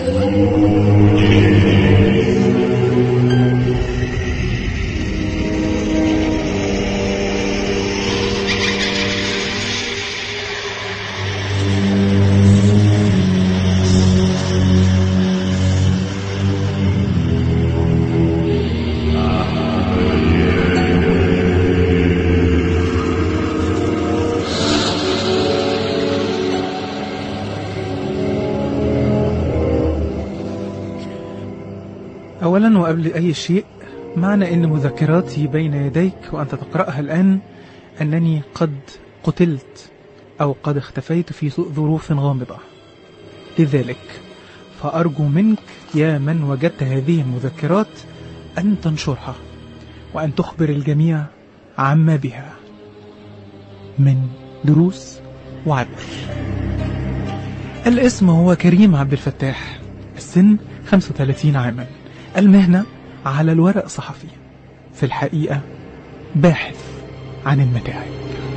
أولا وقبل أي شيء معنى أن مذكراتي بين يديك وأنت تقرأها الآن أنني قد قتلت أو قد اختفيت في ظروف غامضة لذلك فأرجو منك يا من وجدت هذه المذكرات أن تنشرها وأن تخبر الجميع عما بها من دروس وعبر الاسم هو كريم عبد الفتاح السن 35 عاما المهنة على الورق صحفي في الحقيقة باحث عن المتاعب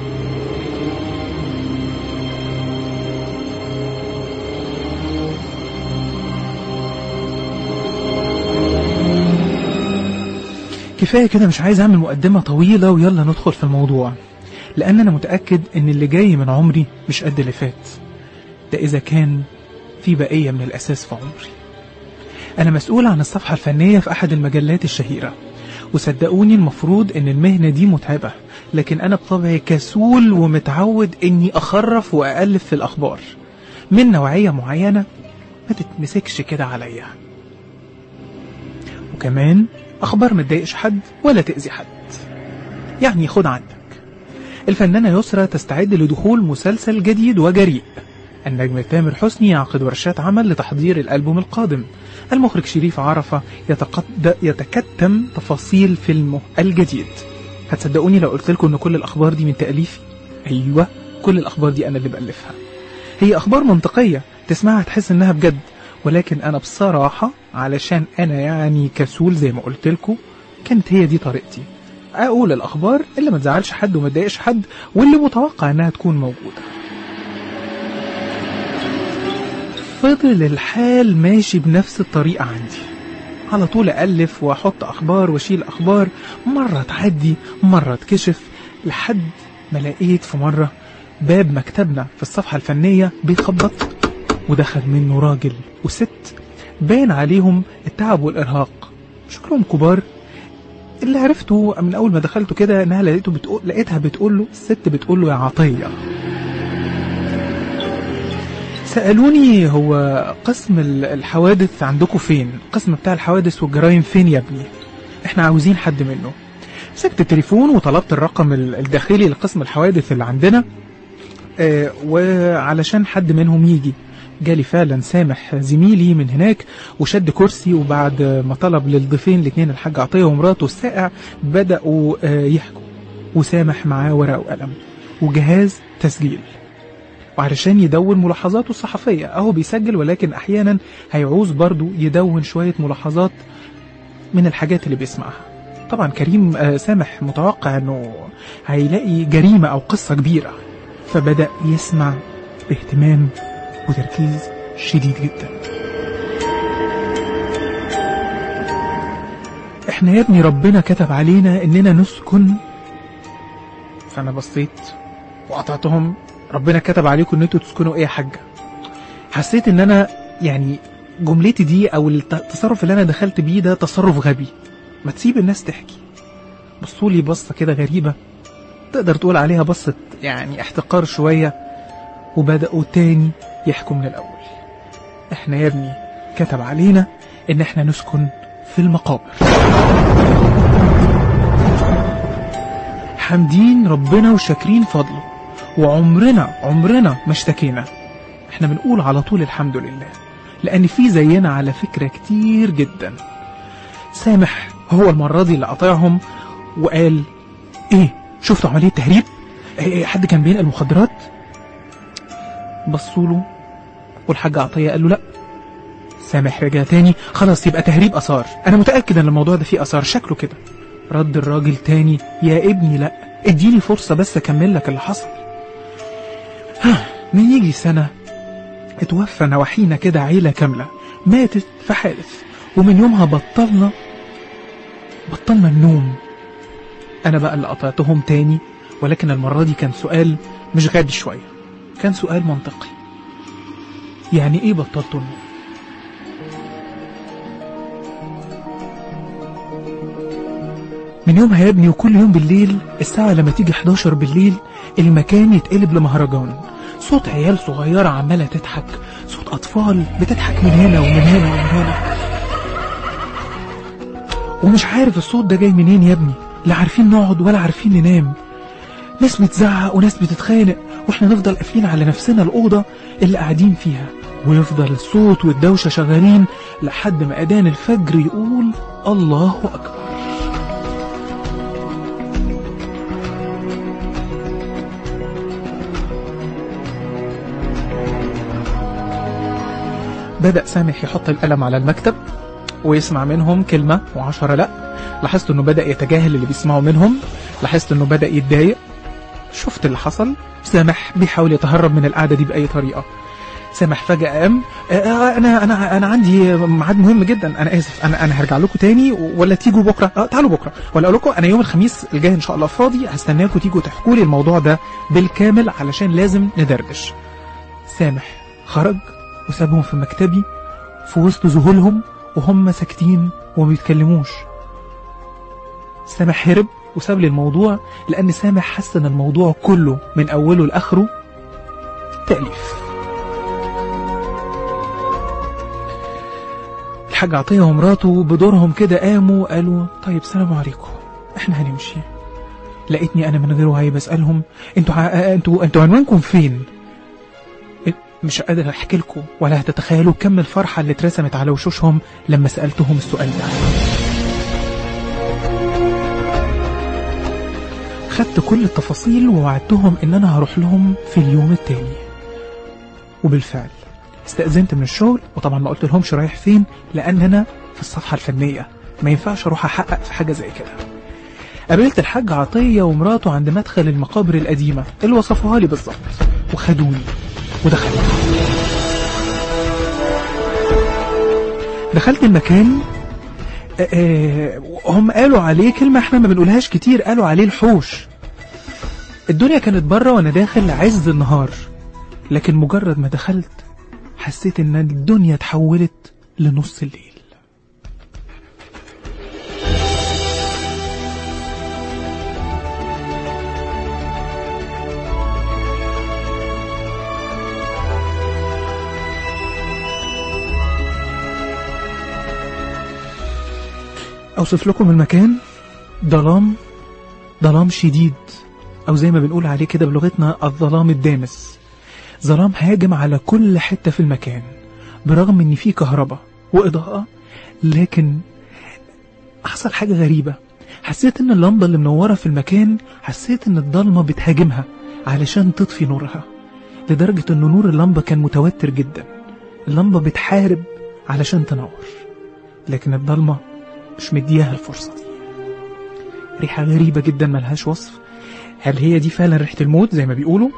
كفاية كده مش عايز أعمل مقدمة طويلة ويلا ندخل في الموضوع لأن أنا متأكد إن اللي جاي من عمري مش قد اللي فات ده إذا كان في بقية من الأساس في عمري أنا مسؤول عن الصفحة الفنية في أحد المجلات الشهيرة وصدقوني المفروض إن المهنة دي متعبة لكن أنا بطبعي كسول ومتعود إني أخرف وأألف في الأخبار من نوعية معينة ما تتمسكش كده عليا وكمان أخبار ما تضايقش حد ولا تأذي حد يعني خد عندك الفنانة يسرى تستعد لدخول مسلسل جديد وجريء النجم تامر حسني يعقد ورشات عمل لتحضير الألبوم القادم المخرج شريف عرفة يتقد... يتكتم تفاصيل فيلمه الجديد هتصدقوني لو قلت لكم ان كل الاخبار دي من تأليفي ايوه كل الاخبار دي انا اللي بألفها هي اخبار منطقية تسمعها تحس انها بجد ولكن انا بصراحة علشان انا يعني كسول زي ما قلت لكم كانت هي دي طريقتي اقول الاخبار اللي ما تزعلش حد وما تضايقش حد واللي متوقع انها تكون موجوده فضل الحال ماشي بنفس الطريقة عندي على طول ألف وأحط أخبار وأشيل أخبار مرة تعدي مرة تكشف لحد ما لقيت في مرة باب مكتبنا في الصفحة الفنية بيخبط ودخل منه راجل وست باين عليهم التعب والإرهاق شكلهم كبار اللي عرفته من أول ما دخلته كده إنها لقيته بتقول لقيتها بتقول له الست بتقول له يا عطية سألوني هو قسم الحوادث عندكم فين القسم بتاع الحوادث والجرائم فين يا ابني احنا عاوزين حد منه مسكت التليفون وطلبت الرقم الداخلي لقسم الحوادث اللي عندنا اه وعلشان حد منهم يجي جالي فعلا سامح زميلي من هناك وشد كرسي وبعد ما طلب للضيفين الاثنين الحاج عطية ومراته السائع بدأوا اه يحكوا وسامح معاه ورقة وقلم وجهاز تسجيل وعلشان يدون ملاحظاته الصحفية أهو بيسجل ولكن أحيانا هيعوز برضو يدون شوية ملاحظات من الحاجات اللي بيسمعها طبعا كريم سامح متوقع أنه هيلاقي جريمة أو قصة كبيرة فبدأ يسمع باهتمام وتركيز شديد جدا احنا يا ابني ربنا كتب علينا اننا نسكن فانا بصيت وقطعتهم ربنا كتب عليكم ان انتوا تسكنوا ايه يا حاجه حسيت ان انا يعني جملتي دي او التصرف اللي انا دخلت بيه ده تصرف غبي ما تسيب الناس تحكي بصوا لي بصه كده غريبه تقدر تقول عليها بصه يعني احتقار شويه وبداوا تاني يحكوا من الاول احنا يا ابني كتب علينا ان احنا نسكن في المقابر حامدين ربنا وشاكرين فضله وعمرنا عمرنا ما اشتكينا احنا بنقول على طول الحمد لله لان في زينا على فكرة كتير جدا سامح هو المرة دي اللي قاطعهم وقال ايه شفتوا عملية تهريب ايه حد كان بينقل مخدرات بصوا له والحاج عطية قال له لا سامح رجع تاني خلاص يبقى تهريب اثار انا متأكد ان الموضوع ده فيه اثار شكله كده رد الراجل تاني يا ابني لا اديني فرصة بس اكمل لك اللي حصل من يجي سنة اتوفى نواحينا كده عيلة كاملة ماتت في حادث ومن يومها بطلنا بطلنا النوم أنا بقى اللي قطعتهم تاني ولكن المرة دي كان سؤال مش غادي شوية كان سؤال منطقي يعني إيه بطلتوا النوم؟ من يومها يا ابني وكل يوم بالليل الساعة لما تيجي 11 بالليل المكان يتقلب لمهرجان صوت عيال صغيرة عمالة تضحك صوت أطفال بتضحك من هنا ومن هنا ومن هنا ومش عارف الصوت ده جاي منين يا ابني لا عارفين نقعد ولا عارفين ننام ناس بتزعق وناس بتتخانق واحنا نفضل قافلين على نفسنا الأوضة اللي قاعدين فيها ويفضل الصوت والدوشة شغالين لحد ما أذان الفجر يقول الله أكبر بدأ سامح يحط القلم على المكتب ويسمع منهم كلمة وعشرة لأ لاحظت انه بدأ يتجاهل اللي بيسمعوا منهم لاحظت انه بدأ يتضايق شفت اللي حصل سامح بيحاول يتهرب من القعدة دي بأي طريقة سامح فجأة قام آه، آه، انا انا انا عندي ميعاد مهم جدا انا اسف انا انا هرجع لكم تاني ولا تيجوا بكره اه تعالوا بكره ولا اقول لكم انا يوم الخميس الجاي ان شاء الله فاضي هستناكم تيجوا تحكوا لي الموضوع ده بالكامل علشان لازم ندردش سامح خرج وسابهم في مكتبي في وسط ذهولهم وهم ساكتين وما بيتكلموش سامح هرب وساب لي الموضوع لأن سامح حس إن الموضوع كله من أوله لآخره تأليف الحاج عطية ومراته بدورهم كده قاموا قالوا طيب سلام عليكم احنا هنمشي لقيتني انا من غير وعي بسألهم انتوا ع... انتوا انتوا عنوانكم فين مش قادر احكي لكم ولا هتتخيلوا كم الفرحة اللي اترسمت على وشوشهم لما سألتهم السؤال ده خدت كل التفاصيل ووعدتهم ان انا هروح لهم في اليوم التاني وبالفعل استأذنت من الشغل وطبعا ما قلت لهمش رايح فين لان انا في الصفحة الفنية ما ينفعش اروح احقق في حاجة زي كده قابلت الحاج عطية ومراته عند مدخل المقابر القديمة اللي وصفوها لي بالظبط وخدوني ودخلت دخلت المكان آه، آه، هم قالوا عليه كلمة احنا ما بنقولهاش كتير قالوا عليه الحوش الدنيا كانت بره وانا داخل عز النهار لكن مجرد ما دخلت حسيت ان الدنيا اتحولت لنص الليل أوصف لكم المكان ظلام ظلام شديد أو زي ما بنقول عليه كده بلغتنا الظلام الدامس ظلام هاجم على كل حتة في المكان برغم إن فيه كهرباء وإضاءة لكن حصل حاجة غريبة حسيت إن اللمبة اللي منورة في المكان حسيت إن الضلمة بتهاجمها علشان تطفي نورها لدرجة إن نور اللمبة كان متوتر جدا اللمبة بتحارب علشان تنور لكن الضلمة مش مدياها الفرصة دي ريحة غريبة جدا ملهاش وصف هل هي دي فعلا ريحة الموت زي ما بيقولوا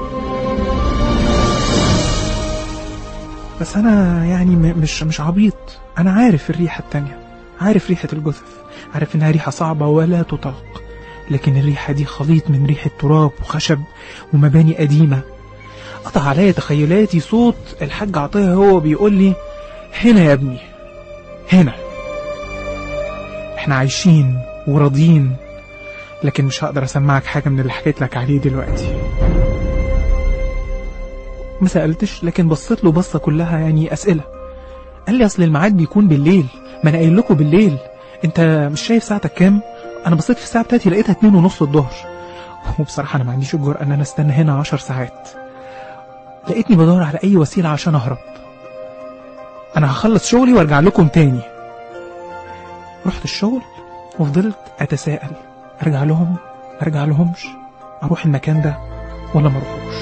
بس انا يعني م- مش مش عبيط انا عارف الريحة التانية عارف ريحة الجثث عارف انها ريحة صعبة ولا تطاق لكن الريحة دي خليط من ريحة تراب وخشب ومباني قديمة قطع عليا تخيلاتي صوت الحاج عطية هو بيقول لي هنا يا ابني هنا احنا عايشين وراضيين لكن مش هقدر اسمعك حاجة من اللي حكيت لك عليه دلوقتي ما سألتش لكن بصيت له بصة كلها يعني أسئلة قال لي أصل الميعاد بيكون بالليل ما أنا قايل لكم بالليل أنت مش شايف ساعتك كام؟ أنا بصيت في الساعة بتاعتي لقيتها اتنين ونص الظهر وبصراحة أنا ما عنديش الجرأة إن أنا أستنى هنا عشر ساعات لقيتني بدور على أي وسيلة عشان أهرب أنا هخلص شغلي وأرجع لكم تاني رحت الشغل وفضلت أتساءل أرجع لهم أرجع لهمش أروح المكان ده ولا ما أروحوش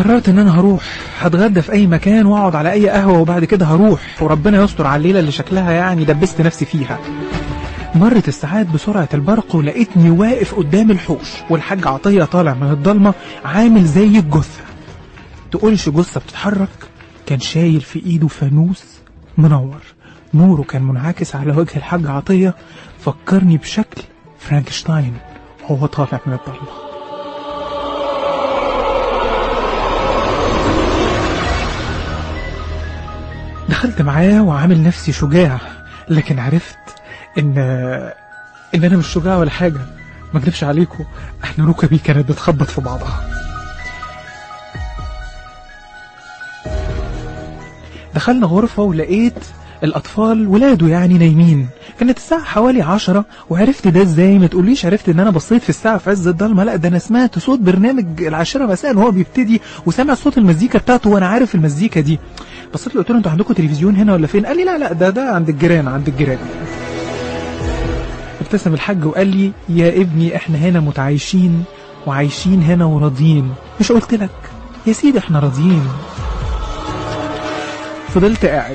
قررت ان انا هروح هتغدى في اي مكان واقعد على اي قهوة وبعد كده هروح وربنا يستر على الليلة اللي شكلها يعني دبست نفسي فيها مرت الساعات بسرعة البرق ولقيتني واقف قدام الحوش والحاج عطية طالع من الضلمة عامل زي الجثة تقولش جثة بتتحرك كان شايل في ايده فانوس منور نوره كان منعكس على وجه الحاج عطية فكرني بشكل فرانكشتاين وهو طالع من الضلمة دخلت معاه وعامل نفسي شجاع لكن عرفت ان ان انا مش شجاع ولا حاجه ما اكدبش عليكم احنا ركبي كانت بتخبط في بعضها دخلنا غرفة ولقيت الأطفال ولاده يعني نايمين كانت الساعة حوالي عشرة وعرفت ده ازاي ما تقوليش عرفت ان انا بصيت في الساعة في عز الضلمة لا ده انا سمعت صوت برنامج العاشرة مساء وهو بيبتدي وسامع صوت المزيكا بتاعته وانا عارف المزيكا دي بصيت له قلت له انتوا عندكم تلفزيون هنا ولا فين قال لي لا لا ده ده عند الجيران عند الجيران ابتسم الحاج وقال لي يا ابني احنا هنا متعايشين وعايشين هنا وراضيين مش قلت لك يا سيدي احنا راضيين فضلت قاعد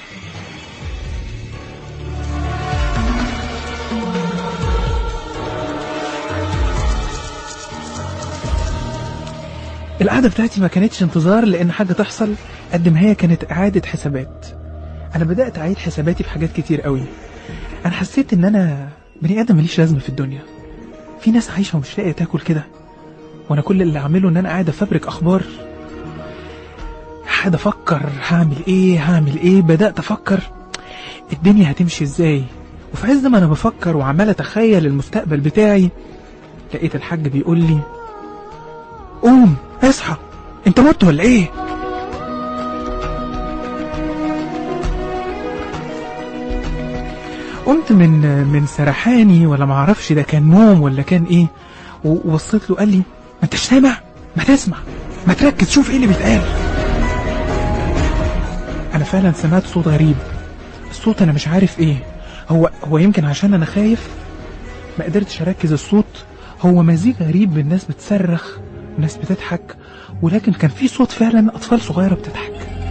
القعدة بتاعتي ما كانتش انتظار لأن حاجة تحصل قد ما هي كانت إعادة حسابات أنا بدأت أعيد حساباتي في حاجات كتير قوي أنا حسيت إن أنا بني آدم ماليش لازمة في الدنيا في ناس عايشة ومش لاقية تاكل كده وأنا كل اللي أعمله إن أنا قاعد أفبرك أخبار قاعد أفكر هعمل إيه هعمل إيه بدأت أفكر الدنيا هتمشي إزاي وفي عز ما أنا بفكر وعمال أتخيل المستقبل بتاعي لقيت الحاج بيقول لي قوم اصحى انت مت ولا ايه قمت من من سرحاني ولا معرفش ده كان نوم ولا كان ايه وبصيت له قال لي ما انتش سامع ما تسمع ما تركز شوف ايه اللي بيتقال انا فعلا سمعت صوت غريب الصوت انا مش عارف ايه هو هو يمكن عشان انا خايف ما قدرتش اركز الصوت هو مزيج غريب من ناس بتصرخ وناس بتضحك ولكن كان في صوت فعلا اطفال صغيره بتضحك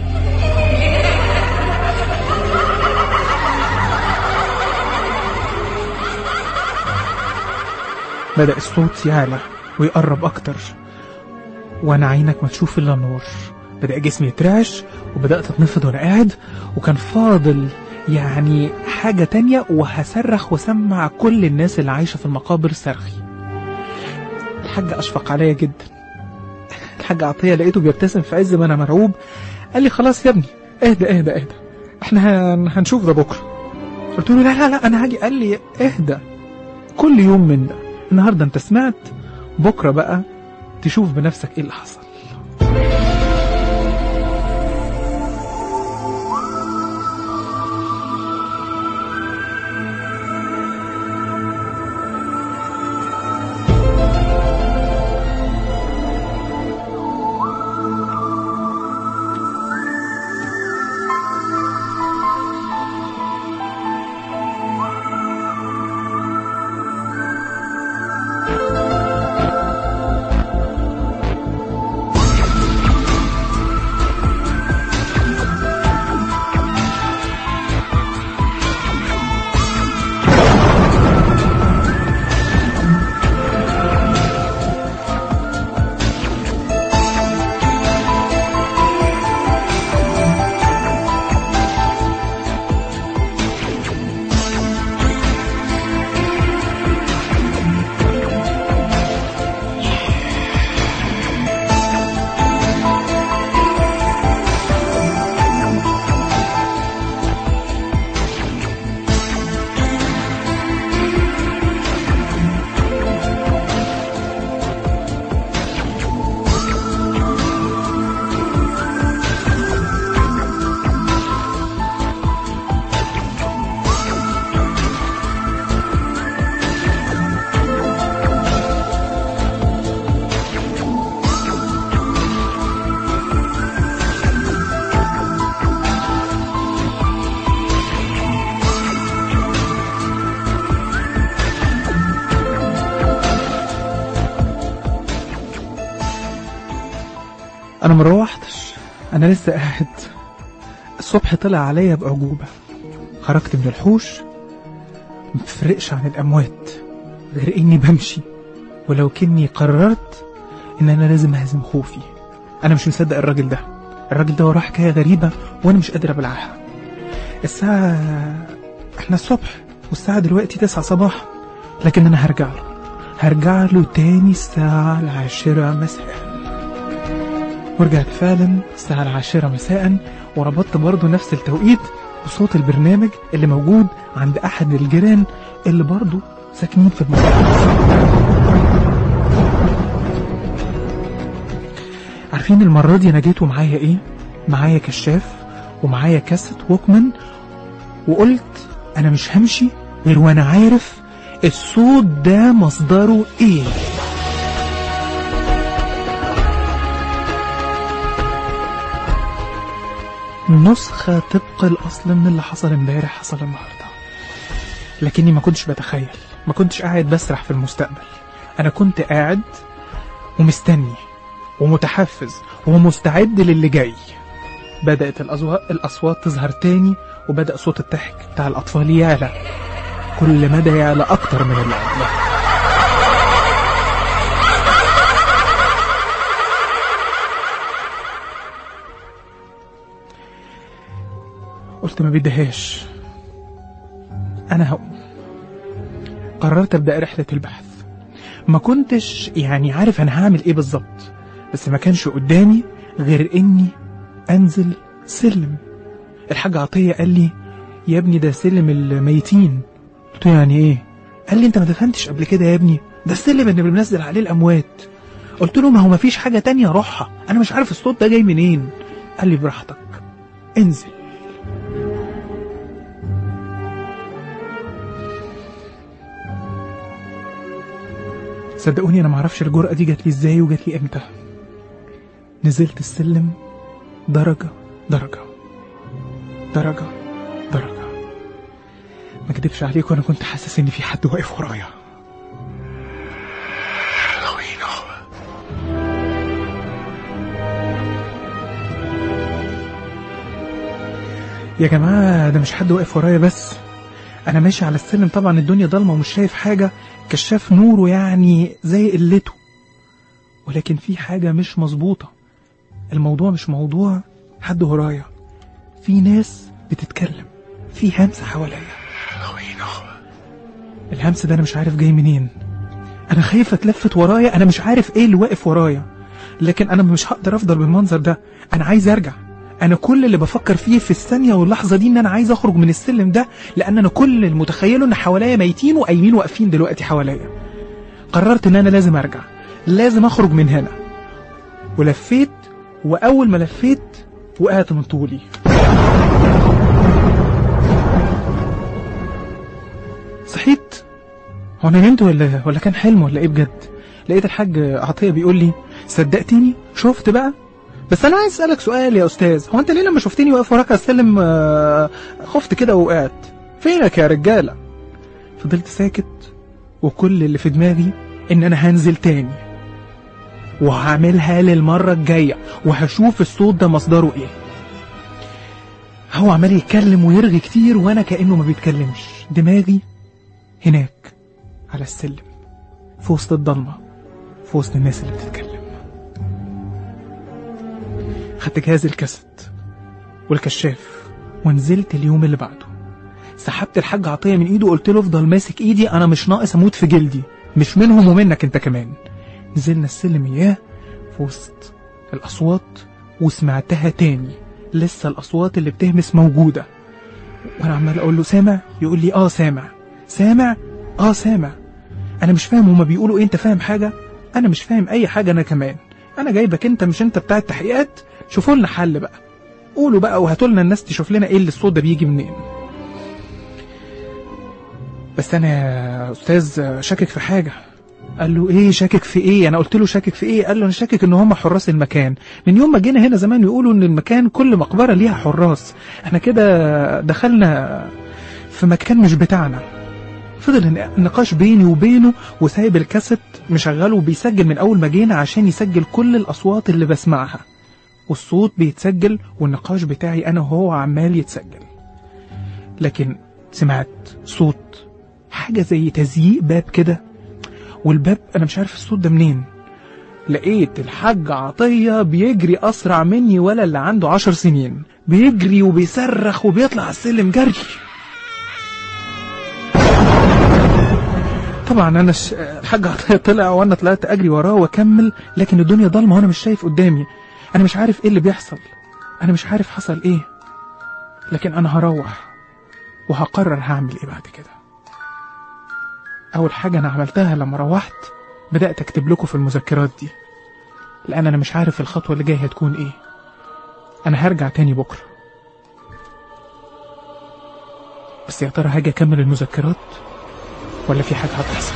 بدأ الصوت يعلى ويقرب أكتر وأنا عينك ما تشوف إلا النور بدأ جسمي يترعش وبدأت أتنفض وأنا قاعد وكان فاضل يعني حاجة تانية وهصرخ وسمع كل الناس اللي عايشة في المقابر صرخي الحاج أشفق عليا جدا الحاج عطية لقيته بيبتسم في عز ما أنا مرعوب قال لي خلاص يا ابني اهدى اهدى اهدى احنا هن- هنشوف ده بكرة قلت له لا لا لا أنا هاجي قال لي اهدى كل يوم من ده النهاردة انت سمعت بكرة بقى تشوف بنفسك ايه اللي حصل انا مروحتش انا لسه قاعد الصبح طلع عليا بأعجوبة خرجت من الحوش متفرقش عن الأموات غير إني بمشي ولو كني قررت إن أنا لازم أهزم خوفي أنا مش مصدق الراجل ده الراجل ده وراه حكاية غريبة وأنا مش قادر أبلعها الساعة إحنا الصبح والساعة دلوقتي تسعة صباحا لكن أنا هرجع له هرجع له تاني الساعة العاشرة مساء ورجعت فعلا الساعة العاشرة مساء وربطت برضه نفس التوقيت بصوت البرنامج اللي موجود عند أحد الجيران اللي برضه ساكنين في المنطقة عارفين المرة دي أنا جيت ومعايا إيه؟ معايا كشاف ومعايا كاسيت ووكمان وقلت أنا مش همشي غير وأنا عارف الصوت ده مصدره إيه نسخة طبق الأصل من اللي حصل امبارح حصل النهاردة لكني ما كنتش بتخيل ما كنتش قاعد بسرح في المستقبل أنا كنت قاعد ومستني ومتحفز ومستعد للي جاي بدأت الأزوا- الأصوات تظهر تاني وبدأ صوت الضحك بتاع الأطفال يعلى كل مدى يعلى أكتر من اللي قبله قلت ما بدهاش أنا هقوم قررت أبدأ رحلة البحث ما كنتش يعني عارف أنا هعمل إيه بالظبط بس ما كانش قدامي غير إني أنزل سلم الحاج عطية قال لي يا ابني ده سلم الميتين قلت له يعني إيه قال لي أنت ما دفنتش قبل كده يا ابني ده السلم اللي بننزل عليه الأموات قلت له ما هو ما فيش حاجة تانية أروحها أنا مش عارف الصوت ده جاي منين قال لي براحتك انزل صدقوني انا معرفش الجرأة دي جات لي ازاي وجات لي امتى نزلت السلم درجة درجة درجة درجة ما اكدبش عليكم انا كنت حاسس ان في حد واقف ورايا يا جماعة ده مش حد واقف ورايا بس انا ماشي على السلم طبعا الدنيا ضلمه ومش شايف حاجه كشاف نوره يعني زي قلته ولكن في حاجه مش مظبوطه الموضوع مش موضوع حد ورايا في ناس بتتكلم في همس حواليا الهمس ده انا مش عارف جاي منين انا خايف اتلفت ورايا انا مش عارف ايه اللي واقف ورايا لكن انا مش هقدر افضل بالمنظر ده انا عايز ارجع انا كل اللي بفكر فيه في الثانيه واللحظه دي ان انا عايز اخرج من السلم ده لان انا كل المتخيله ان حواليا ميتين وقايمين واقفين دلوقتي حواليا قررت ان انا لازم ارجع لازم اخرج من هنا ولفيت واول ما لفيت وقعت من طولي صحيت هو انا نمت ولا ولا كان حلم ولا ايه بجد لقيت الحاج عطيه بيقول لي صدقتني شفت بقى بس انا عايز اسالك سؤال يا استاذ هو انت ليه لما شفتني واقف وراك على السلم آه، خفت كده وقعت فينك يا رجاله فضلت ساكت وكل اللي في دماغي ان انا هنزل تاني وهعملها للمره الجايه وهشوف الصوت ده مصدره ايه هو عمال يتكلم ويرغي كتير وانا كانه ما بيتكلمش دماغي هناك على السلم في وسط الضلمه في وسط الناس اللي بتتكلم خدت جهاز الكاسيت والكشاف ونزلت اليوم اللي بعده سحبت الحاج عطية من ايده وقلت له افضل ماسك ايدي انا مش ناقص اموت في جلدي مش منهم ومنك انت كمان نزلنا السلم اياه في وسط الاصوات وسمعتها تاني لسه الاصوات اللي بتهمس موجودة وانا عمال اقول له سامع يقول لي اه سامع سامع اه سامع انا مش فاهم هما بيقولوا ايه انت فاهم حاجة انا مش فاهم اي حاجة انا كمان انا جايبك انت مش انت بتاع التحقيقات شوفوا لنا حل بقى قولوا بقى وهاتوا لنا الناس تشوف لنا ايه اللي الصوت ده بيجي منين بس انا يا استاذ شاكك في حاجه قال له ايه شاكك في ايه انا قلت له شاكك في ايه قال له انا شاكك ان هم حراس المكان من يوم ما جينا هنا زمان يقولوا ان المكان كل مقبره ليها حراس احنا كده دخلنا في مكان مش بتاعنا فضل النقاش بيني وبينه وسايب الكاسيت مشغله وبيسجل من اول ما جينا عشان يسجل كل الاصوات اللي بسمعها والصوت بيتسجل والنقاش بتاعي أنا وهو عمال يتسجل لكن سمعت صوت حاجة زي تزييق باب كده والباب أنا مش عارف الصوت ده منين لقيت الحاج عطية بيجري أسرع مني ولا اللي عنده عشر سنين بيجري وبيصرخ وبيطلع على السلم جري طبعا انا ش... الحاج عطيه طلع وانا طلعت اجري وراه واكمل لكن الدنيا ضلمه وانا مش شايف قدامي انا مش عارف ايه اللي بيحصل انا مش عارف حصل ايه لكن انا هروح وهقرر هعمل ايه بعد كده اول حاجه انا عملتها لما روحت بدات اكتب لكم في المذكرات دي لان انا مش عارف الخطوه اللي جايه هتكون ايه انا هرجع تاني بكره بس يا ترى هاجي اكمل المذكرات ولا في حاجه هتحصل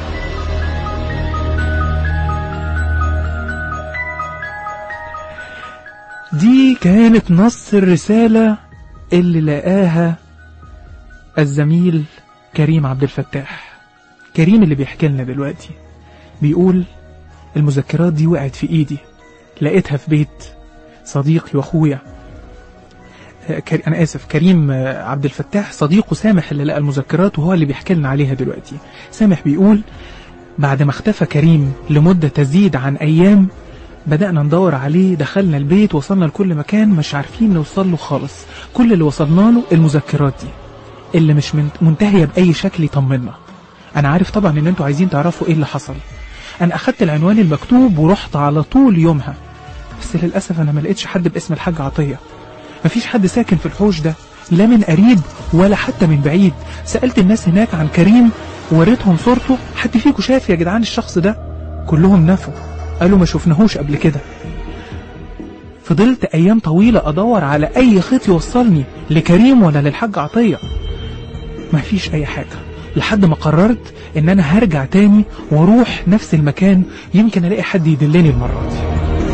دي كانت نص الرسالة اللي لقاها الزميل كريم عبد الفتاح كريم اللي بيحكي لنا دلوقتي بيقول المذكرات دي وقعت في ايدي لقيتها في بيت صديقي واخويا آه، كر- انا اسف كريم آه، عبد الفتاح صديقه سامح اللي لقى المذكرات وهو اللي بيحكي لنا عليها دلوقتي سامح بيقول بعد ما اختفى كريم لمدة تزيد عن ايام بدأنا ندور عليه دخلنا البيت وصلنا لكل مكان مش عارفين نوصل له خالص كل اللي وصلنا له المذكرات دي اللي مش من- منتهية بأي شكل يطمنا أنا عارف طبعا إن أنتوا عايزين تعرفوا إيه اللي حصل أنا أخدت العنوان المكتوب ورحت على طول يومها بس للأسف أنا ما لقيتش حد باسم الحاج عطية مفيش حد ساكن في الحوش ده لا من قريب ولا حتى من بعيد سألت الناس هناك عن كريم ووريتهم صورته حد فيكم شاف يا جدعان الشخص ده كلهم نفوا قالوا ما شفناهوش قبل كده فضلت أيام طويلة أدور على أي خيط يوصلني لكريم ولا للحاج عطية مفيش أي حاجة لحد ما قررت إن أنا هرجع تاني وأروح نفس المكان يمكن ألاقي حد يدلني المرة دي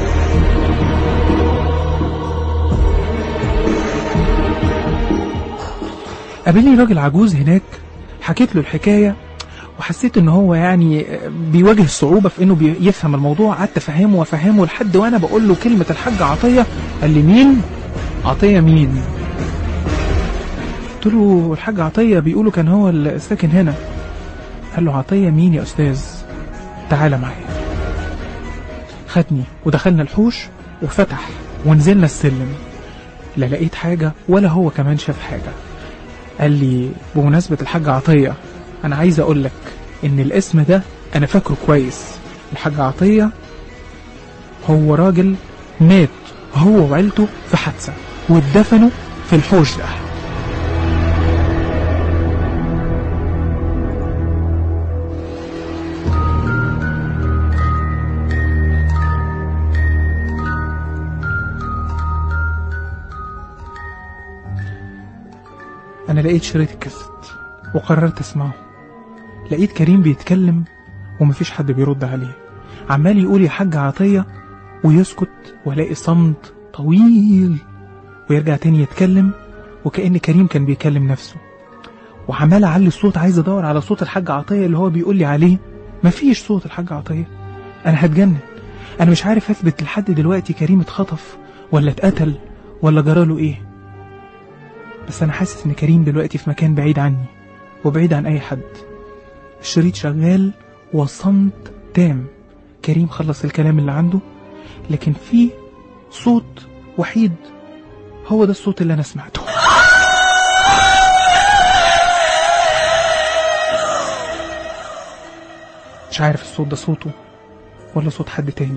قابلني راجل عجوز هناك حكيت له الحكاية وحسيت ان هو يعني بيواجه صعوبة في انه بي- يفهم الموضوع قعدت افهمه وافهمه لحد وانا بقول له كلمة الحاج عطية قال لي مين عطية مين قلت له الحاج عطية بيقولوا كان هو اللي ساكن هنا قال له عطية مين يا استاذ تعالى معايا خدني ودخلنا الحوش وفتح ونزلنا السلم لا لقيت حاجة ولا هو كمان شاف حاجة قال لي بمناسبة الحاج عطية أنا عايز أقول لك إن الاسم ده أنا فاكره كويس الحاج عطية هو راجل مات هو وعيلته في حادثة واتدفنوا في الحوش ده أنا لقيت شريط الكاسيت وقررت أسمعه لقيت كريم بيتكلم ومفيش حد بيرد عليه عمال يقول يا حاج عطية ويسكت والاقي صمت طويل ويرجع تاني يتكلم وكأن كريم كان بيكلم نفسه وعمال أعلي الصوت عايز أدور على صوت الحاج عطية اللي هو بيقول لي عليه مفيش صوت الحاج عطية أنا هتجنن أنا مش عارف أثبت لحد دلوقتي كريم اتخطف ولا اتقتل ولا جراله إيه بس أنا حاسس إن كريم دلوقتي في مكان بعيد عني وبعيد عن أي حد الشريط شغال وصمت تام كريم خلص الكلام اللي عنده لكن في صوت وحيد هو ده الصوت اللي أنا سمعته مش عارف الصوت ده صوته ولا صوت حد تاني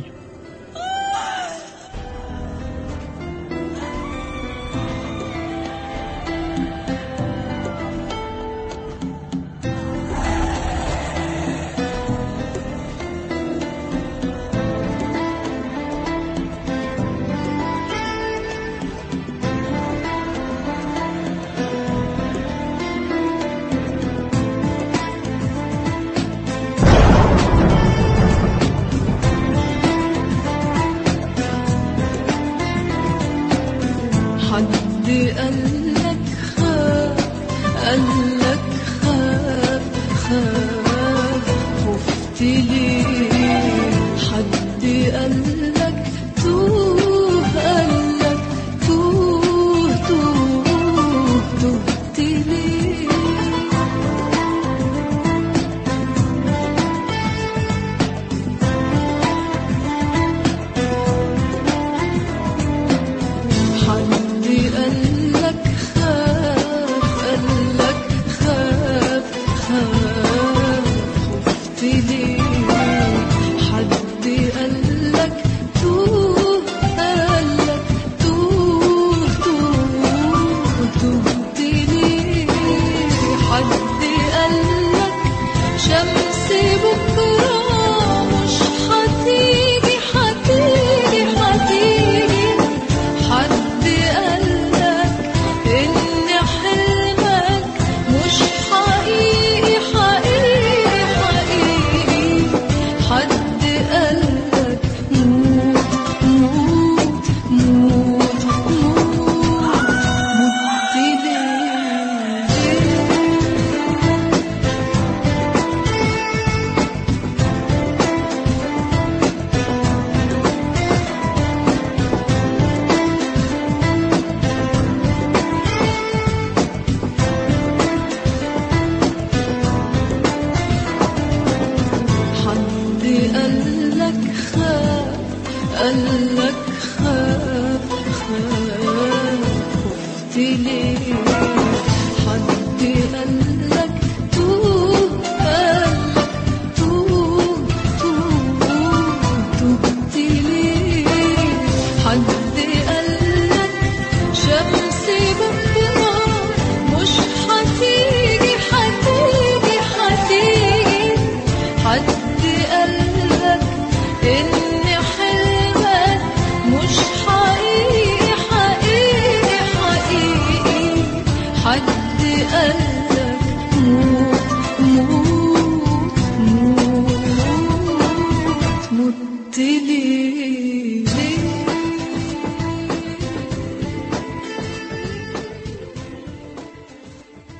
حد قالك خاف قالك خاف خاف خفت ليه حد قالك توه ليه حد قالك توه قالك توه توه تهت ليه حد قالك شمس بكرة مش هتيجي هتيجي هتيجي حد قالك إن حلمك مش حقيقي حقيقي حقيقي حد قالك موت موت موت مت ليه